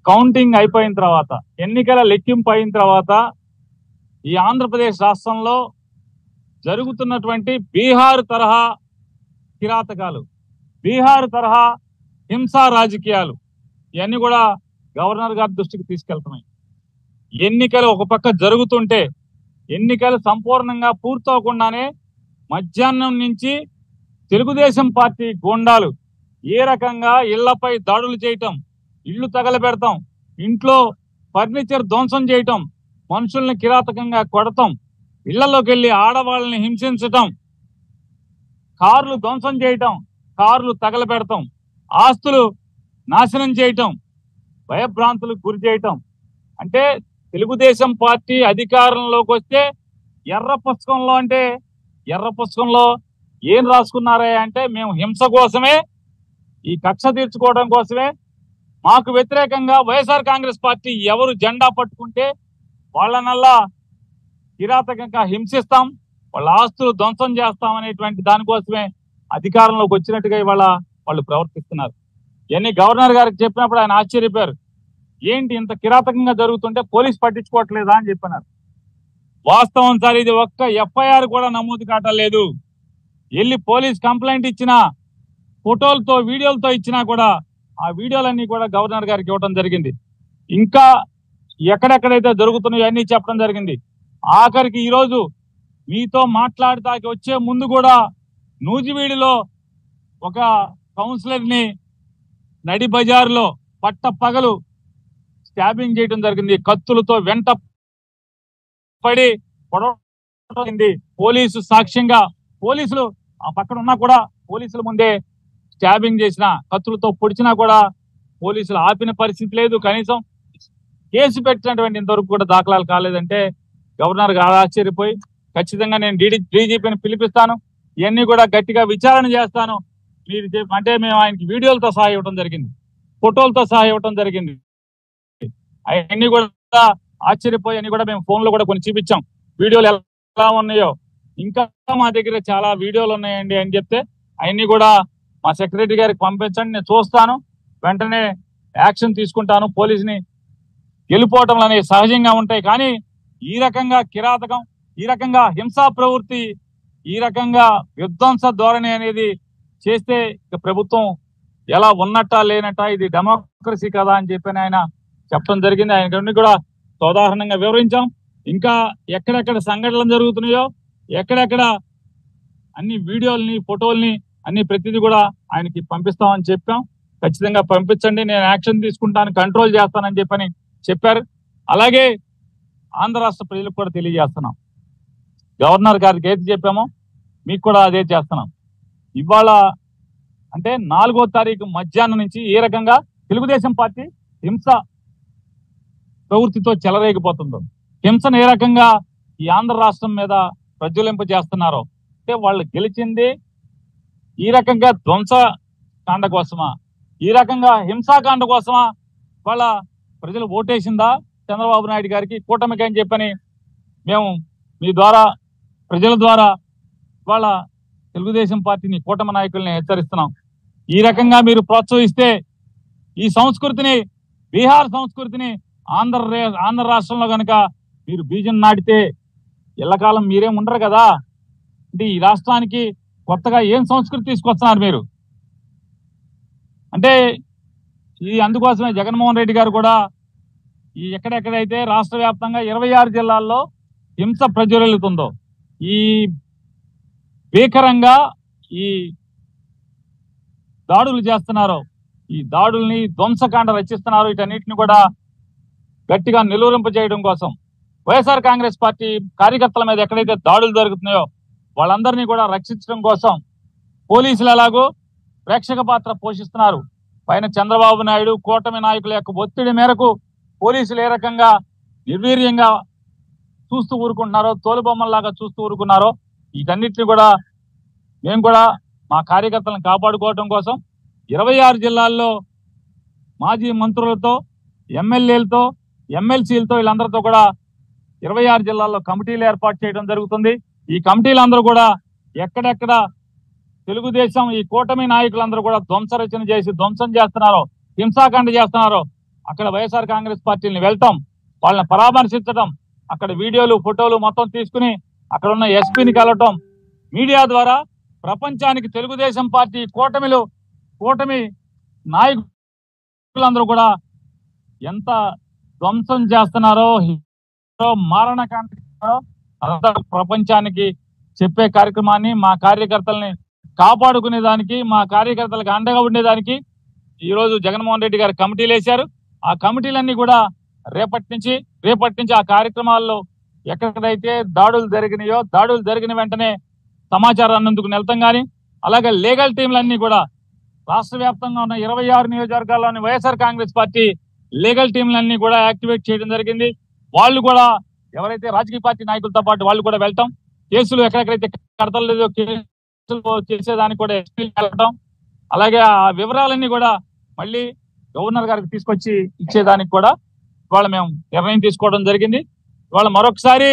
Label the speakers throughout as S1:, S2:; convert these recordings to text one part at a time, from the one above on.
S1: counting అయిపోయిన తర్వాత ఎన్నికల లెక్కింపు అయిన తర్వాత ఈ ఆంధ్రప్రదేశ్ రాష్ట్రంలో జరుగుతున్నటువంటి బీహార్ తరహా కిరాతకాలు బీహార్ తరహా హింసా రాజకీయాలు ఇవన్నీ కూడా గవర్నర్ గారి దృష్టికి తీసుకెళ్తున్నాయి ఎన్నికలు ఒక పక్క జరుగుతుంటే ఎన్నికలు సంపూర్ణంగా పూర్తవకుండానే మధ్యాహ్నం నుంచి తెలుగుదేశం పార్టీ గూండాలు ఏ రకంగా ఇళ్లపై దాడులు చేయటం ఇళ్లు తగలబెడతాం ఇంట్లో ఫర్నిచర్ ధ్వంసం చేయటం మనుషుల్ని కిరాతకంగా కొడతాం ఇళ్లలోకి వెళ్లి ఆడవాళ్ళని హింసించటం కార్లు ధ్వంసం చేయటం కార్లు తగలబెడతాం ఆస్తులు నాశనం చేయటం భయభ్రాంతులకు గురి చేయటం అంటే తెలుగుదేశం పార్టీ అధికారంలోకి వస్తే ఎర్ర పుస్తకంలో అంటే ఎర్ర పుస్తకంలో ఏం రాసుకున్నారా అంటే మేము హింస కోసమే ఈ కక్ష తీర్చుకోవడం కోసమే మాకు వ్యతిరేకంగా వైఎస్ఆర్ కాంగ్రెస్ పార్టీ ఎవరు జెండా పట్టుకుంటే వాళ్ళనల్లా కిరాతకంగా హింసిస్తాం వాళ్ళ ఆస్తులు ధ్వంసం చేస్తాం అనేటువంటి దానికోసమే అధికారంలోకి వచ్చినట్టుగా ఇవాళ వాళ్ళు ప్రవర్తిస్తున్నారు ఇవన్నీ గవర్నర్ గారికి చెప్పినప్పుడు ఆయన ఆశ్చర్యపోయారు ఏంటి ఇంత కిరాతకంగా జరుగుతుంటే పోలీస్ పట్టించుకోవట్లేదా అని చెప్పినారు వాస్తవం సార్ ఇది ఒక్క ఎఫ్ఐఆర్ కూడా నమోదు కావట్లేదు వెళ్ళి పోలీస్ కంప్లైంట్ ఇచ్చినా ఫోటోలతో వీడియోలతో ఇచ్చినా కూడా ఆ వీడియోలన్నీ కూడా గవర్నర్ గారికి ఇవ్వడం జరిగింది ఇంకా ఎక్కడెక్కడైతే జరుగుతున్నాయో అన్ని చెప్పడం జరిగింది ఆఖరికి ఈ రోజు మీతో మాట్లాడటానికి వచ్చే ముందు కూడా నూజివీడిలో ఒక కౌన్సిలర్ ని నడి బజార్లో పట్ట పగలు స్టాబింగ్ చేయడం జరిగింది కత్తులతో వెంట పడి పొడవడింది పోలీసు సాక్ష్యంగా పోలీసులు ఆ పక్కన ఉన్నా కూడా పోలీసుల ముందే స్టాబింగ్ చేసిన కత్తులతో పొడిచినా కూడా పోలీసులు ఆపిన పరిస్థితి లేదు కనీసం కేసు పెట్టినటువంటి ఇంతవరకు కూడా దాఖలాలు కాలేదంటే గవర్నర్ గారు ఆశ్చర్యపోయి ఖచ్చితంగా నేను డీడీ డీజీపీని పిలిపిస్తాను ఇవన్నీ కూడా గట్టిగా విచారణ చేస్తాను మీరు చెప్- అంటే మేము ఆయనకి వీడియోలతో సహా ఇవ్వడం జరిగింది ఫోటోలతో సహా ఇవ్వడం జరిగింది అవన్నీ కూడా ఆశ్చర్యపోయి అన్ని కూడా మేము ఫోన్ లో కూడా కొన్ని చూపించాం వీడియోలు ఎలా ఉన్నాయో ఇంకా మా దగ్గర చాలా వీడియోలు ఉన్నాయండి అని చెప్తే అవన్నీ కూడా మా సెక్రటరీ గారికి పంపించండి నేను చూస్తాను వెంటనే యాక్షన్ తీసుకుంటాను పోలీసుని వెళ్ళిపోవటం అనేవి సహజంగా ఉంటాయి కానీ ఈ రకంగా కిరాతకం ఈ రకంగా హింసా ప్రవృత్తి ఈ రకంగా విధ్వంస ధోరణి అనేది చేస్తే ఇక ప్రభుత్వం ఎలా ఉన్నట్టా లేనట్టా ఇది డెమోక్రసీ కదా అని చెప్పి ఆయన చెప్పడం జరిగింది ఆయన అన్ని కూడా సోదాహరణంగా వివరించాం ఇంకా ఎక్కడెక్కడ సంఘటనలు జరుగుతున్నాయో ఎక్కడెక్కడ అన్ని వీడియోల్ని ఫోటోల్ని అన్ని ప్రతిదీ కూడా ఆయనకి పంపిస్తామని చెప్పాం ఖచ్చితంగా పంపించండి నేను యాక్షన్ తీసుకుంటాను కంట్రోల్ చేస్తానని చెప్పని చెప్పారు అలాగే ఆంధ్ర రాష్ట్ర ప్రజలకు కూడా తెలియజేస్తున్నాం గవర్నర్ గారికి ఏది చెప్పామో మీకు కూడా అదే చేస్తున్నాం ఇవాళ అంటే నాలుగో తారీఖు మధ్యాహ్నం నుంచి ఏ రకంగా తెలుగుదేశం పార్టీ హింస ప్రవృత్తితో చెలరేగిపోతుందో హింసను ఏ రకంగా ఈ ఆంధ్ర రాష్ట్రం మీద ప్రజ్వలింప చేస్తున్నారో అంటే వాళ్ళు గెలిచింది ఈ రకంగా ధ్వంస కాండ కోసమా ఈ రకంగా హింసాకాండ కోసమా వాళ్ళ ప్రజలు ఓటేసిందా చంద్రబాబు నాయుడు గారికి కూటమికి అని చెప్పని మేము మీ ద్వారా ప్రజల ద్వారా వాళ్ళ తెలుగుదేశం పార్టీని కూటమి నాయకుల్ని హెచ్చరిస్తున్నాం ఈ రకంగా మీరు ప్రోత్సహిస్తే ఈ సంస్కృతిని బీహార్ సంస్కృతిని ఆంధ్ర రే- ఆంధ్ర రాష్ట్రంలో కనుక మీరు బీజం నాటితే ఎల్లకాలం మీరేం ఉండరు కదా అంటే ఈ రాష్ట్రానికి కొత్తగా ఏం సంస్కృతి తీసుకొస్తున్నారు మీరు అంటే ఈ అందుకోసమే జగన్మోహన్ రెడ్డి గారు కూడా ఈ ఎక్కడెక్కడైతే రాష్ట్ర వ్యాప్తంగా ఇరవై ఆరు జిల్లాల్లో హింస ప్రజ్వలితుందో ఈ భీకరంగా ఈ దాడులు చేస్తున్నారో ఈ దాడుల్ని ధ్వంసకాండ రచిస్తున్నారు వీటన్నిటిని కూడా గట్టిగా నిలువరింప చేయడం కోసం వైఎస్ఆర్ కాంగ్రెస్ పార్టీ కార్యకర్తల మీద ఎక్కడైతే దాడులు జరుగుతున్నాయో వాళ్ళందరినీ కూడా రక్షించడం కోసం పోలీసులు ఎలాగో ప్రేక్షక పాత్ర పోషిస్తున్నారు పైన చంద్రబాబు నాయుడు కూటమి నాయకుల యొక్క ఒత్తిడి మేరకు పోలీసులు ఏ రకంగా నిర్వీర్యంగా చూస్తూ ఊరుకుంటున్నారో తోలుబొమ్మల్లాగా చూస్తూ ఊరుకున్నారో వీటన్నిటిని కూడా మేము కూడా మా కార్యకర్తలను కాపాడుకోవడం కోసం ఇరవై ఆరు జిల్లాల్లో మాజీ మంత్రులతో ఎమ్మెల్యేలతో ఎమ్మెల్సీలతో వీళ్ళందరితో కూడా ఇరవై ఆరు జిల్లాల్లో కమిటీలు ఏర్పాటు చేయడం జరుగుతుంది ఈ కమిటీలందరూ కూడా ఎక్కడెక్కడ తెలుగుదేశం ఈ కూటమి నాయకులందరూ కూడా ధ్వంస రచన చేసి ధ్వంసం చేస్తున్నారో హింసాకాండ చేస్తున్నారో అక్కడ వైఎస్ఆర్ కాంగ్రెస్ పార్టీని వెళ్తాం వాళ్ళని పరామర్శించడం అక్కడ వీడియోలు ఫోటోలు మొత్తం తీసుకుని అక్కడ ఉన్న ఎస్పీని కలవటం మీడియా ద్వారా ప్రపంచానికి తెలుగుదేశం పార్టీ కూటమిలో కూటమి నాయకులందరూ కూడా ఎంత ధ్వంసం చేస్తున్నారో మారణకాండ అదంతా ప్రపంచానికి చెప్పే కార్యక్రమాన్ని మా కార్యకర్తల్ని కాపాడుకునే దానికి మా కార్యకర్తలకు అండగా ఉండేదానికి ఈ రోజు జగన్మోహన్ రెడ్డి గారు కమిటీలు వేశారు ఆ కమిటీలన్నీ కూడా రేపటి నుంచి రేపటి నుంచి ఆ కార్యక్రమాల్లో ఎక్కడైతే దాడులు జరిగినాయో దాడులు జరిగిన వెంటనే సమాచారాన్ని అందుకు వెళ్తాం కానీ అలాగే లీగల్ టీంలన్నీ కూడా రాష్ట్ర వ్యాప్తంగా ఉన్న ఇరవై ఆరు నియోజకవర్గాల్లోని వైఎస్ఆర్ కాంగ్రెస్ పార్టీ లీగల్ టీంలన్నీ కూడా యాక్టివేట్ చేయడం జరిగింది వాళ్ళు కూడా ఎవరైతే రాజకీయ పార్టీ నాయకులతో పాటు వాళ్ళు కూడా వెళ్తాం కేసులు ఎక్కడెక్కడైతే కడతలేదో కేసులు చేసేదానికి కూడా ఎస్పీ వెళ్ళటం అలాగే ఆ వివరాలన్నీ కూడా మళ్ళీ గవర్నర్ గారికి తీసుకొచ్చి ఇచ్చేదానికి కూడా ఇవాళ మేము నిర్ణయం తీసుకోవడం జరిగింది ఇవాళ మరొకసారి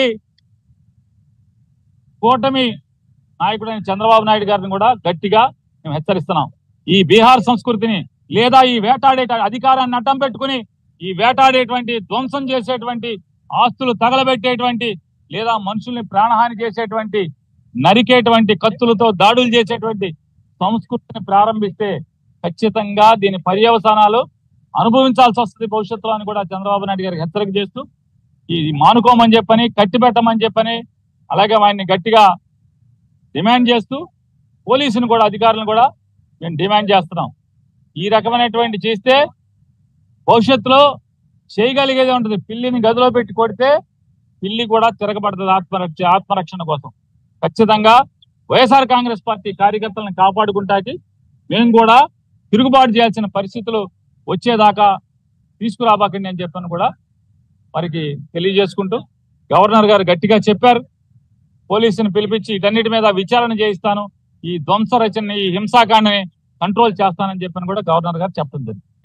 S1: కూటమి నాయకుడైన చంద్రబాబు నాయుడు గారిని కూడా గట్టిగా మేము హెచ్చరిస్తున్నాం ఈ బీహార్ సంస్కృతిని లేదా ఈ వేటాడే అధికారాన్ని అడ్డం పెట్టుకుని ఈ వేటాడేటువంటి ధ్వంసం చేసేటువంటి ఆస్తులు తగలబెట్టేటువంటి లేదా మనుషుల్ని ప్రాణహాని చేసేటువంటి నరికేటువంటి కత్తులతో దాడులు చేసేటువంటి సంస్కృతిని ప్రారంభిస్తే ఖచ్చితంగా దీని పర్యవసానాలు అనుభవించాల్సి వస్తుంది భవిష్యత్తులో అని కూడా చంద్రబాబు నాయుడు గారికి హెచ్చరిక చేస్తూ ఇది మానుకోమని చెప్పని కట్టి పెట్టమని చెప్పని అలాగే వాడిని గట్టిగా డిమాండ్ చేస్తూ పోలీసుని కూడా అధికారులను కూడా మేము డిమాండ్ చేస్తున్నాం ఈ రకమైనటువంటి చేస్తే భవిష్యత్తులో చేయగలిగేది ఉంటుంది పిల్లిని గదిలో పెట్టి కొడితే పిల్లి కూడా తిరగబడుతుంది ఆత్మరక్ష ఆత్మరక్షణ కోసం ఖచ్చితంగా వైఎస్ఆర్ కాంగ్రెస్ పార్టీ కార్యకర్తలను కాపాడుకుంటాకి మేము కూడా తిరుగుబాటు చేయాల్సిన పరిస్థితులు వచ్చేదాకా తీసుకురాబాకండి అని చెప్పని కూడా వారికి తెలియజేసుకుంటూ గవర్నర్ గారు గట్టిగా చెప్పారు పోలీసుని పిలిపించి వీటన్నిటి మీద విచారణ చేయిస్తాను ఈ ధ్వంస రచనని ఈ హింసాకాండని కంట్రోల్ చేస్తానని చెప్పని కూడా గవర్నర్ గారు చెప్పడం జరిగింది